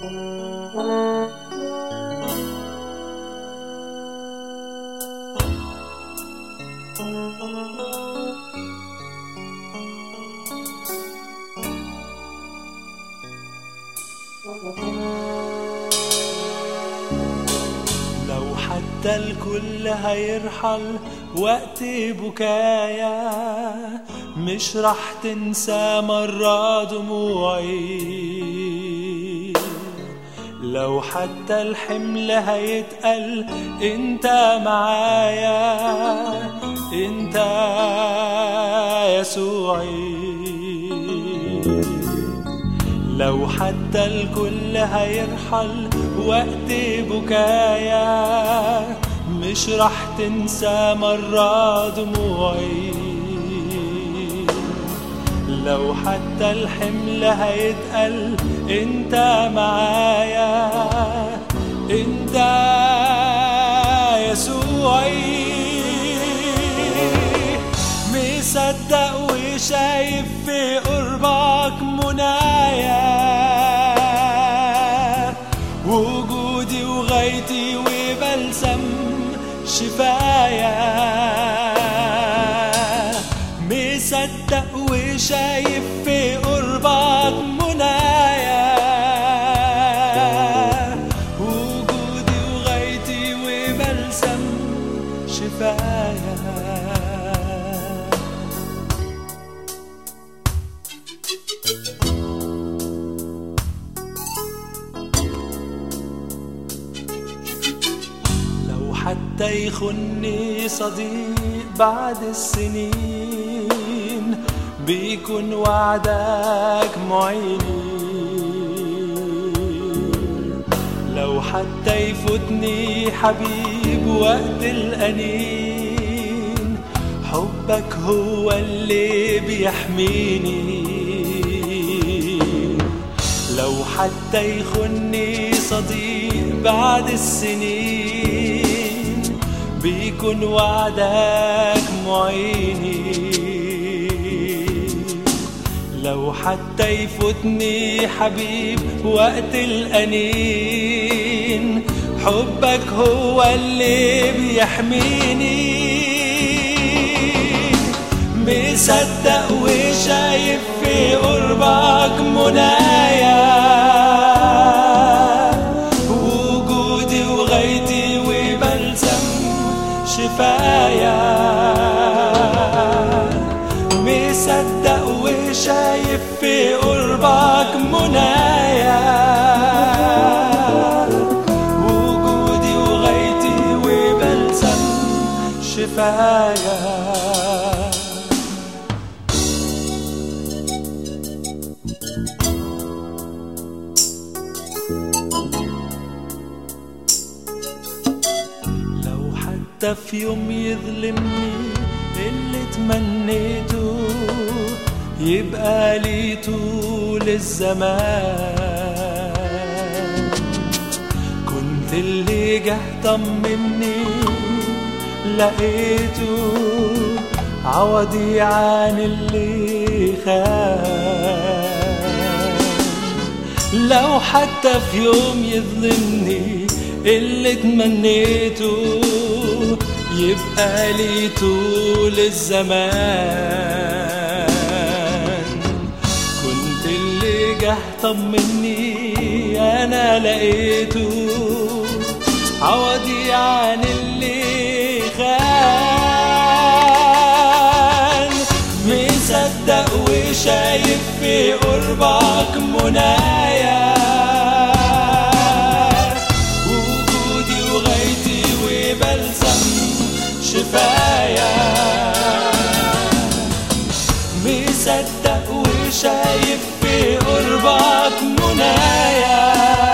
لو حتى الكل هيرحل وقت بكايا مش رح تنسى مرة دموعي لو حتى الحمل هيتقل انت معايا انت يسوعي لو حتى الكل هيرحل وقت بكايا مش رح تنسى مرة دموعي لو حتى الحمل هيتقل انت معايا انت يسوعي مصدق وشايف في قربك منايا وجودي وغايتي وبلسم شفايا مصدق وشايف في قربك منايا وجودي وغايتي وبلسم شفايا لو حتى يخني صديق بعد السنين بيكون وعدك معيني لو حتى يفوتني حبيب وقت الأنين حبك هو اللي بيحميني لو حتى يخني صديق بعد السنين بيكون وعدك معيني لو حتى يفوتني حبيب وقت الأنين حبك هو اللي بيحميني مصدق وشايف في قربك منايا وجودي وغايتي وبلسم شفايا مصدق وشايف في قربك منايا وجودي وغايتي وبلسم شفايا لو حتى في يوم يظلمني اللي تمنيته يبقى لي طول الزمان كنت اللي جه طمني لقيته عوضي عن اللي خان لو حتى في يوم يظلمني اللي تمنيته يبقى لي طول الزمان كنت اللي جه طمني انا لقيته عوضي عن اللي خان مصدق وشايف في قربك منايا وجودي وغايتي وبلسم شفايا مصدق وشايف في قربك منايا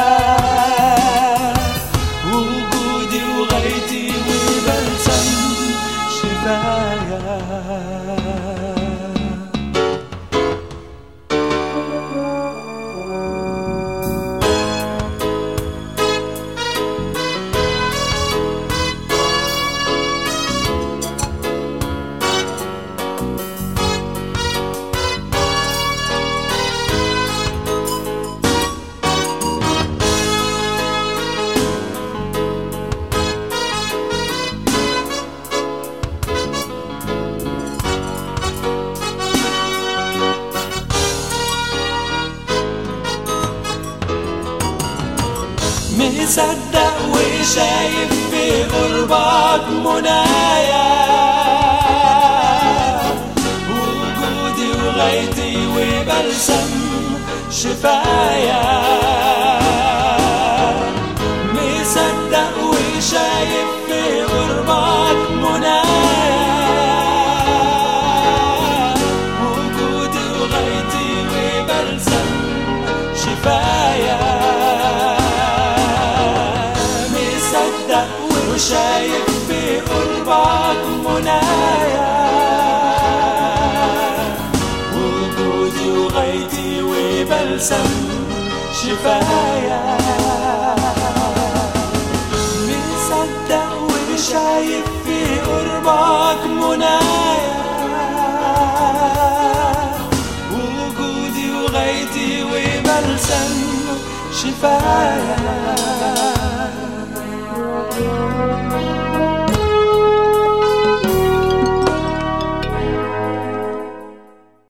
وجودي وغايتي وبلسم شفايا مصدق وشايف في قربك منايا وجودي وغايتي وبلسم شفايا مصدق وشايف في قربك منايا وجودي وغايتي وبلسم شفايا مصدق وشايف في قربك منايا وجودي وغايتي وبلسم شفايا